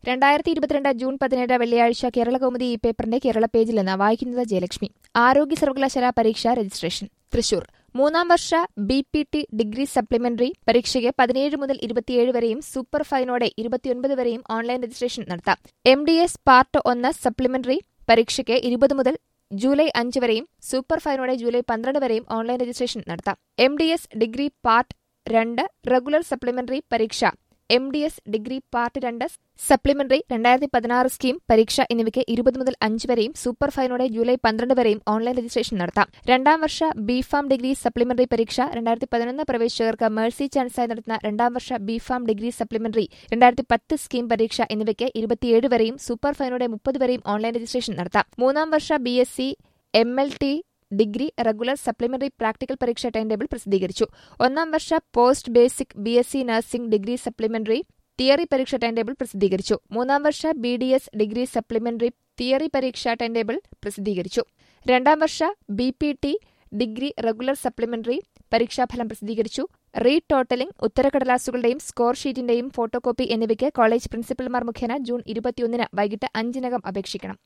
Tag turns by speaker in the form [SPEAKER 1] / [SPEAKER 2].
[SPEAKER 1] രണ്ടായിരത്തി ഇരുപത്തിരണ്ട് ജൂൺ പതിനേഴ് വെള്ളിയാഴ്ച കേരള കൗമുദി ഈ പേപ്പറിന്റെ കേരള പേജിൽ നിന്ന് വായിക്കുന്നത് ജയലക്ഷ്മി ആരോഗ്യ സർവകലാശാല പരീക്ഷ രജിസ്ട്രേഷൻ തൃശൂർ മൂന്നാം വർഷ B P T degree supplementary പരീക്ഷയ്ക്ക് പതിനേഴ് മുതൽ ഇരുപത്തിയേഴ് വരെയും സൂപ്പർ ഫൈനോടെ ഇരുപത്തിയൊൻപത് വരെയും ഓൺലൈൻ രജിസ്ട്രേഷൻ നടത്താം എം ഡി എസ് പാർട്ട് ഒന്ന് സപ്ലിമെന്ററി പരീക്ഷയ്ക്ക് ഇരുപത് മുതൽ ജൂലൈ അഞ്ച് വരെയും സൂപ്പർ ഫൈനോടെ ജൂലൈ പന്ത്രണ്ട് വരെയും ഓൺലൈൻ രജിസ്ട്രേഷൻ നടത്താം M D S degree part രണ്ട് റെഗുലർ സപ്ലിമെന്ററി പരീക്ഷ M D S degree part രണ്ട് സപ്ലിമെന്ററി രണ്ടായിരത്തി പതിനാറ് സ്കീം പരീക്ഷ എന്നിവയ്ക്ക് ഇരുപത് മുതൽ അഞ്ച് വരെയും സൂപ്പർ ഫൈനോടെ ജൂലൈ പന്ത്രണ്ട് വരെയും ഓൺലൈൻ രജിസ്ട്രേഷൻ നടത്താം രണ്ടാം വർഷ ബി ഫാം ഡിഗ്രി സപ്ലിമെന്ററി പരീക്ഷ രണ്ടായിരത്തി പതിനൊന്ന് പ്രവേശകർക്ക് മേഴ്സി ചാൻസായി നടത്തുന്ന രണ്ടാം വർഷ ബി ഫാം ഡിഗ്രി സപ്ലിമെന്ററി രണ്ടായിരത്തി പത്ത് സ്കീം പരീക്ഷ എന്നിവയ്ക്ക് ഇരുപത്തിയേഴ് വരെയും സൂപ്പർ ഫൈനോടെ മുപ്പത് വരെയും ഓൺലൈൻ രജിസ്ട്രേഷൻ നടത്താം മൂന്നാം വർഷ B S C M L T degree regular supplementary practical പരീക്ഷ ടൈം ടേബിൾ പ്രസിദ്ധീകരിച്ചു ഒന്നാം വർഷ post basic B S C nursing degree supplementary theory പരീക്ഷ ടൈം ടേബിൾ പ്രസിദ്ധീകരിച്ചു മൂന്നാം വർഷ B D S degree supplementary theory പരീക്ഷ ടൈം ടേബിൾ പ്രസിദ്ധീകരിച്ചു രണ്ടാം വർഷ B P T degree regular supplementary പരീക്ഷാഫലം പ്രസിദ്ധീകരിച്ചു റീ ടോട്ടലിംഗ് ഉത്തരക്കടലാസുകളുടെയും സ്കോർ ഷീറ്റിന്റെയും ഫോട്ടോകോപ്പി എന്നിവയ്ക്ക് കോളേജ് പ്രിൻസിപ്പൽമാർ മുഖേന ജൂൺ ഇരുപത്തിയൊന്നിന് വൈകിട്ട് അഞ്ചിനകം അപേക്ഷിക്കണം